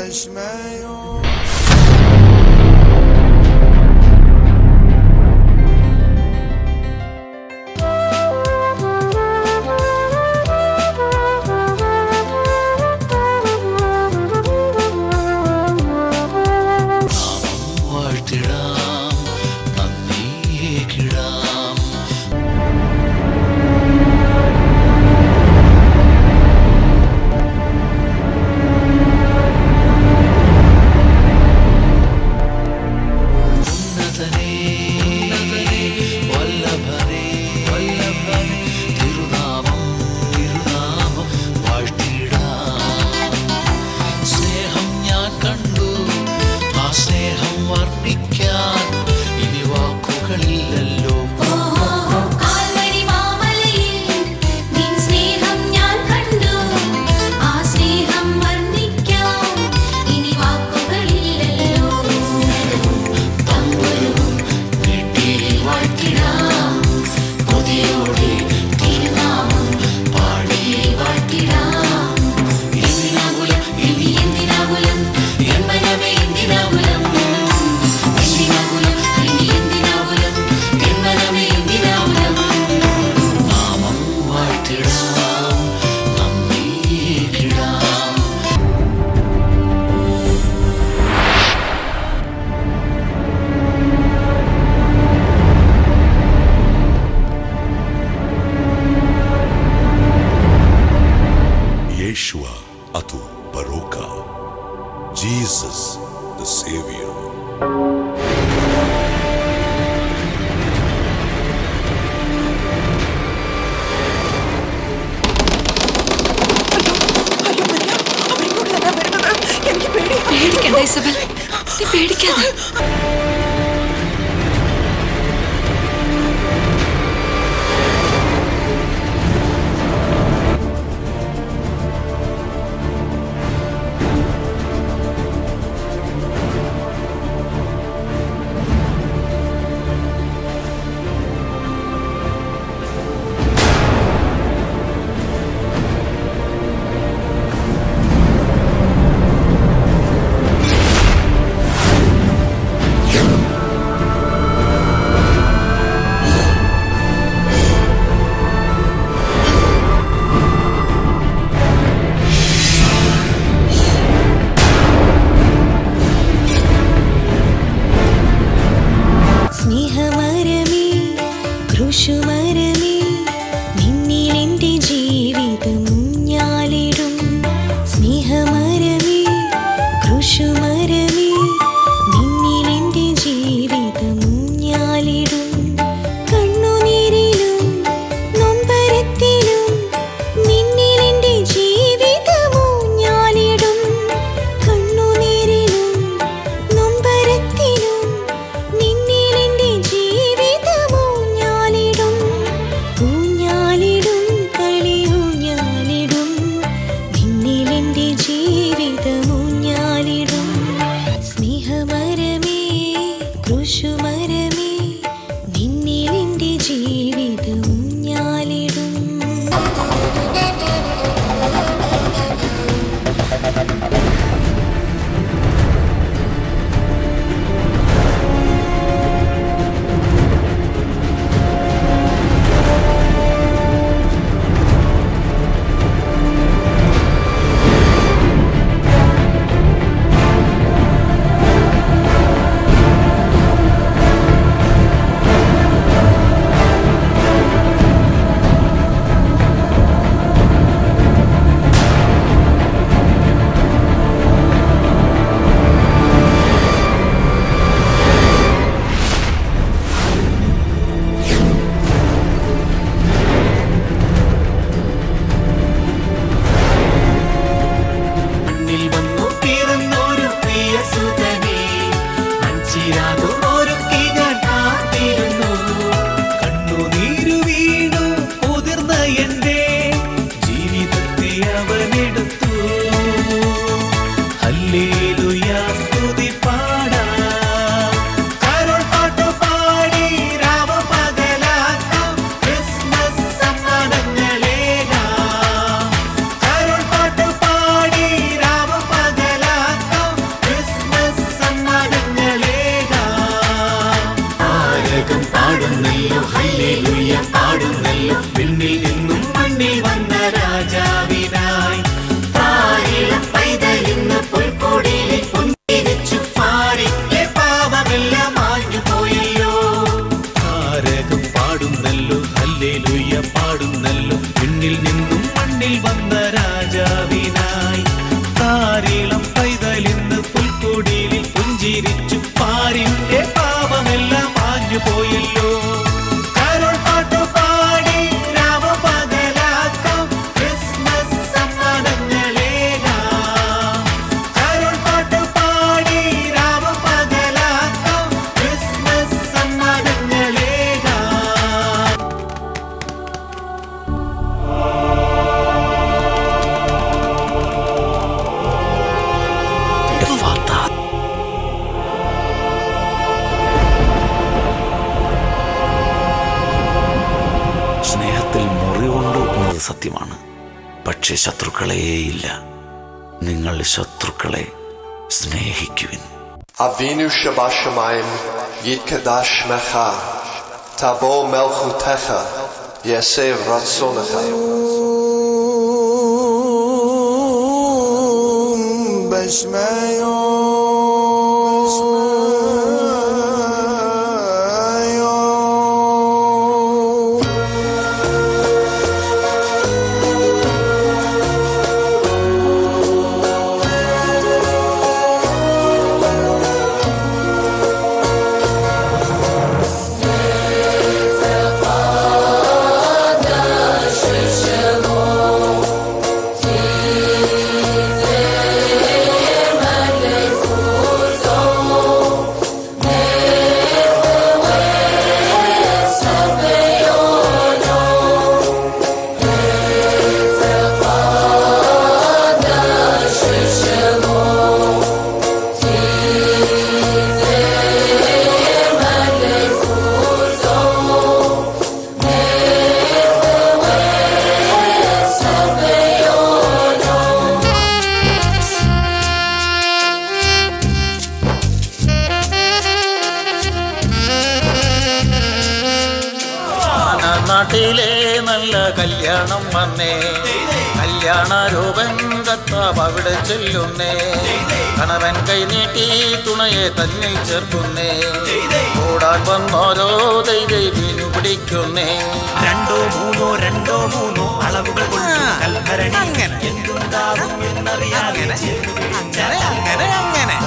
يشمعون വാഴ്ത്തിടാം നന്ദിയേകിടാം ഉന്നതനേ വല്ലഭനേ വല്ലഭനേ തിരുനാമം തിരുനാമം വാഴ്ത്തിടാം സ്നേഹം ഞാൻ കണ്ടു ആ സ്നേഹം വർണ്ണിക്കാൻ ഇനി വാക്കുകളില്ലല്ലോ കാൽവരി മാമലയിൽ നിൻ സ്നേഹം ഞാൻ കണ്ടു ആ സ്നേഹം വർണ്ണിക്കാം ഇനി വാക്കുകളില്ലല്ലോ തമ്പുരുവും വീട്ടിൽ വാഴ്ത്തിടാം കൊതിയോടെ തിരുനാമം പാടി വാഴ്ത്തിടാം എന്തിനാകുലം ഇനി എന്തിനാകുലം എന്മനമേ എന്തിനാകുലം എന്തിനാകുലം ഇനി എന്തിനാകുലം എന്മനമേ എന്തിനാകുലം നാമം വാഴ്ത്തിടാം നന്ദിയേകിടാം Yeshua Atu Baroka. Jesus the Savior. പേടിക്കണ്ട ഇസബൽ നീ പേടിക്കാതെ വിണ്ണിൽ നിന്നും മണ്ണിൽ വന്ന രാജാവിനായി താരീളം പൈതലിന്ന് പുൽക്കൊടിയിൽ പുഞ്ചിരിച്ചു പാരിന്റെ പാപമെല്ലാം മാഞ്ഞു പോയല്ലോ കരോൾ പാട്ടു പാടി രാമപകലാക്കാം ക്രിസ്മസ് സമ്മാനങ്ങളേകാം കരോൾ പാട്ടു പാടി രാമപകലാക്കാം ക്രിസ്മസ് സമ്മാനങ്ങളേകാം സ്നേഹത്തിൽ മുറിവുണ്ട് എന്നത് സത്യമാണ് പക്ഷെ ശത്രുക്കളേയില്ല നിങ്ങൾ ശത്രുക്കളെ സ്നേഹിക്കുവിൻ אבינו שבשמיים, יתקדש שמך, תבוא מלכותך, יעשה רצונך. നാട്ടിലെ നല്ല കല്യാണം വന്നേ കല്യാണ രൂപൻ കത്താവ് അവിടെ ചെല്ലുന്നേ കണവൻ കൈനീട്ടി തുണയെ തന്നിൽ ചേർക്കുന്നേ കൂടാൻ വന്നോരോ ദൈവീനു പിടിക്കുന്നേ രണ്ടോ മൂന്നോ രണ്ടോ മൂന്നോ അളവുകൾ കൊണ്ട് കൽഭരണി എന്തുണ്ടാവും എന്നറിയാതെ അങ്ങനെ അങ്ങനെ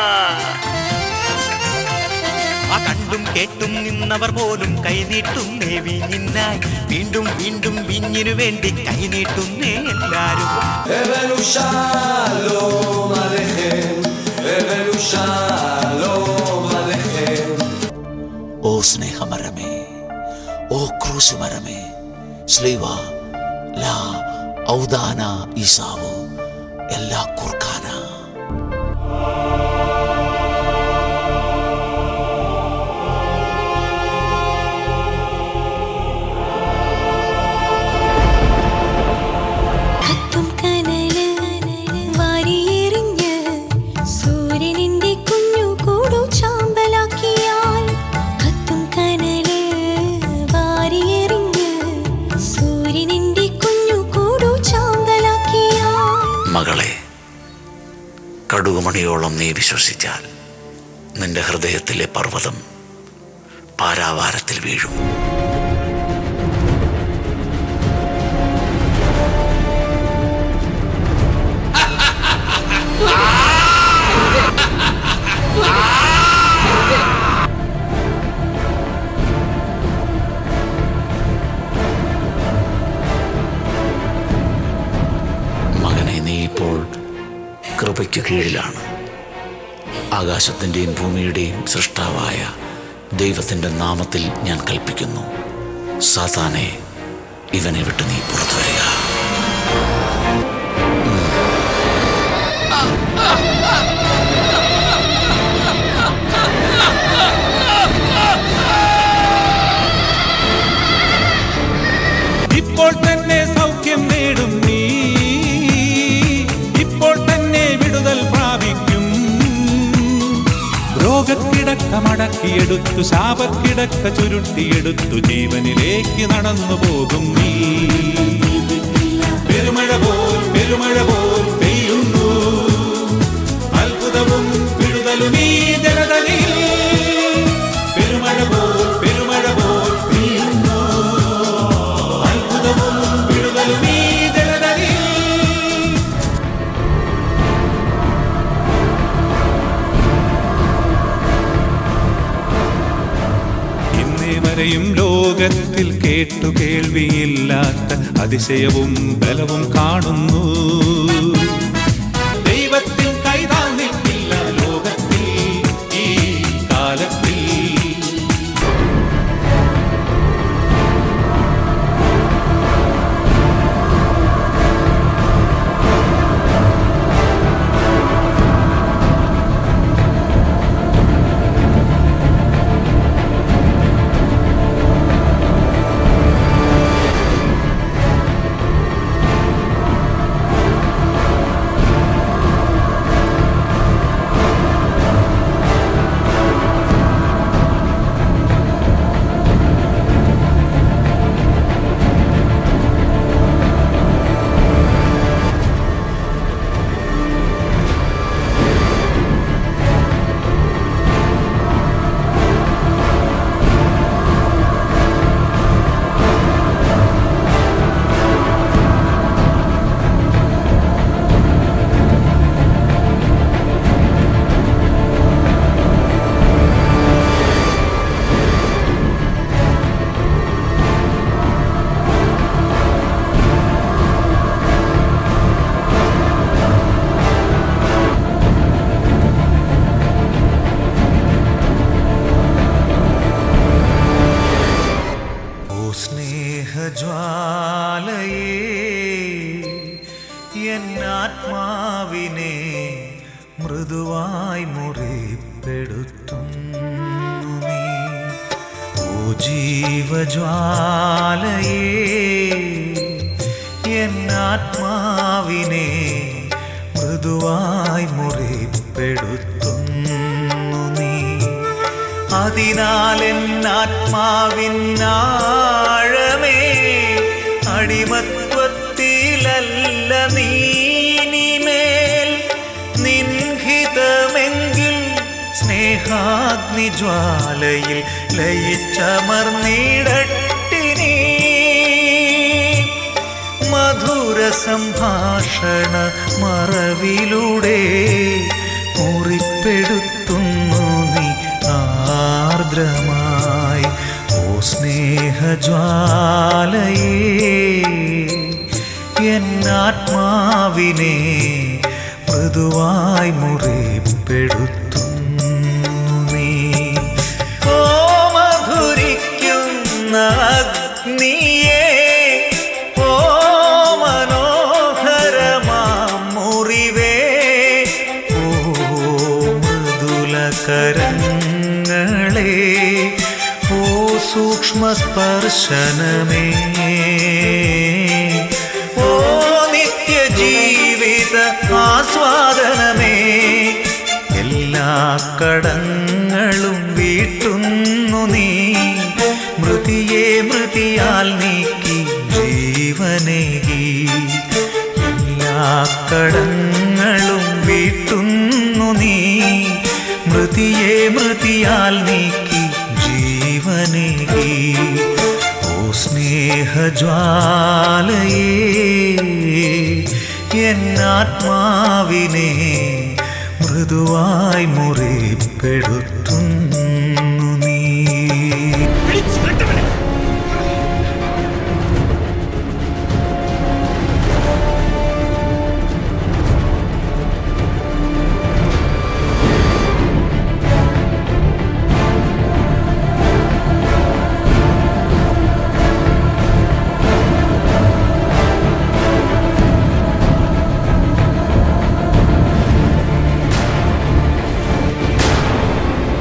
ആ കണ്ടും കേട്ടും നിന്നവർ പോലും കൈനീട്ടുന്നേ വീഞ്ഞിനായി വീണ്ടും വീണ്ടും വീഞ്ഞിനു വേണ്ടി കൈനീട്ടുന്നേ എല്ലാരും ഓ സ്നേഹമരമേ ഓ ക്രൂശുമരമേ സ്ലീവ ലാ ഔദാന ഈസാവു എല്ലാ കുർഖാന കത്തും കനല് വാരിയെറിഞ്ഞ് സൂര്യനിന്റെ കുഞ്ഞു കൂടു ചാമ്പലാക്കിയാൽ കത്തും കനല് വാരിയെറിഞ്ഞ് സൂര്യനിന്റെ കുഞ്ഞു കൂടു ചാമ്പലാക്കിയാൽ മകളെ കടുകുമണിയോളം നീ വിശ്വസിച്ചാൽ നിന്റെ ഹൃദയത്തിലെ പർവ്വതം പാരാവാരത്തിൽ വീഴും മകനെ നീ ഇപ്പോൾ കൃപയ്ക്ക് കീഴിലാണ് ആകാശത്തിൻ്റെയും ഭൂമിയുടെയും സൃഷ്ടാവായ ദൈവത്തിൻ്റെ നാമത്തിൽ ഞാൻ കൽപ്പിക്കുന്നു സാത്താനെ ഇവനെ വിട്ട് നീ പുറത്തു വരിക ഇപ്പോൾ തന്നെ സൗഖ്യം നേടും നീ ഇപ്പോൾ തന്നെ വിടുതൽ പ്രാപിക്കും രോഗക്കിടക്ക മടക്കിയെടുത്തു ശാപക്കിടക്ക ചുരുട്ടിയെടുത്തു ജീവനിലേക്ക് നടന്നു പോകും നീ പെരുമഴ പോൽ പെരുമഴ പോൽ പെയ്യുന്നു അത്ഭുതവും വിടുതലും ഈ ജനതയിൽ പെരുമഴ പോൽ പെരുമഴ പോൽ പെയ്യുന്നു അത്ഭുതവും വിടുതലും ആരെയും ലോകത്തിൽ കേട്ടു കേൾവിയില്ലാത്ത അതിശയവും ബലവും കാണുന്നു ദൈവത്തിൽ കൈതാന്നിട്ടില്ല ലോകത്തിൽ ഈ കാലത്തിൽ ഓ സ്നേഹജ്വാലയേ എന്നാത്മാവിനെ മൃദുവായി മുറിപ്പെടുത്തുന്നു നീ ഓ ജീവജ്വാലയേ എന്നാത്മാവിനെ മൃദുവായി മുറിപ്പെടുത്തുന്നു നീ അതിനാൽ എന്നാത്മാവിനാഴമേ അടിമത്വത്തിലല്ല നീനിമേൽ നിൻഹിതമെങ്കിൽ സ്നേഹാഗ്നി ജ്വാലയിൽ ലയിച്ചമർന്നിടട്ടിനീ മധുര സംഭാഷണ മറവിലൂടെ മുറിപ്പെടുത്തുന്നു നീ ആർദ്രമായി ഓ സ്നേഹജ്വാലയേ എന്നാത്മാവിനെ മൃദുവായി മുറിപ്പെടുത്തുന്നു നീ ഓ മധുരിക്കുന്ന അഗ്നിയേ ഓ മനോഹരമാം മുറിവേ ഓ മൃദുലകരങ്ങളെ ഓ സൂക്ഷ്മസ്പർശനമേ ഓ നിത്യജീവിത ആസ്വാദനമേ എല്ലാ കടങ്ങളും വീട്ടുന്നു നീ മൃതിയെ മൃതിയാൽ നീക്കി ജീവനേകി എല്ലാ കടങ്ങളും വീട്ടുന്നു നീ മൃതിയെ മൃതിയാൽ നീക്കി ജീവനേകി ഓ സ്നേഹജ്വാലയേ എന്നാത്മാവിനെ മൃദുവായി മുറിപ്പെടുത്തുന്നു നീ ഓ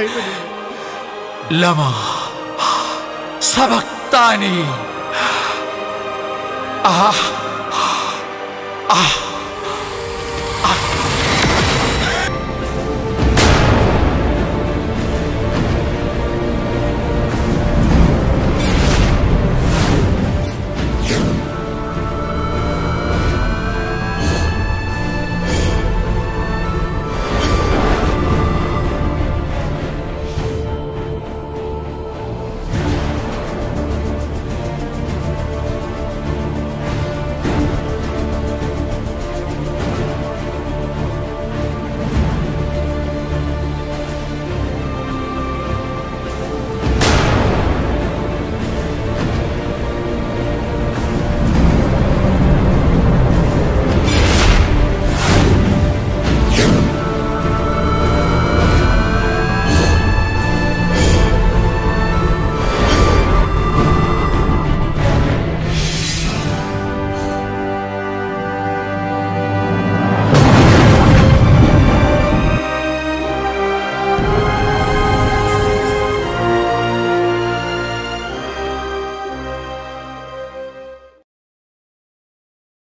ലമ സബക്താനി ആ ആ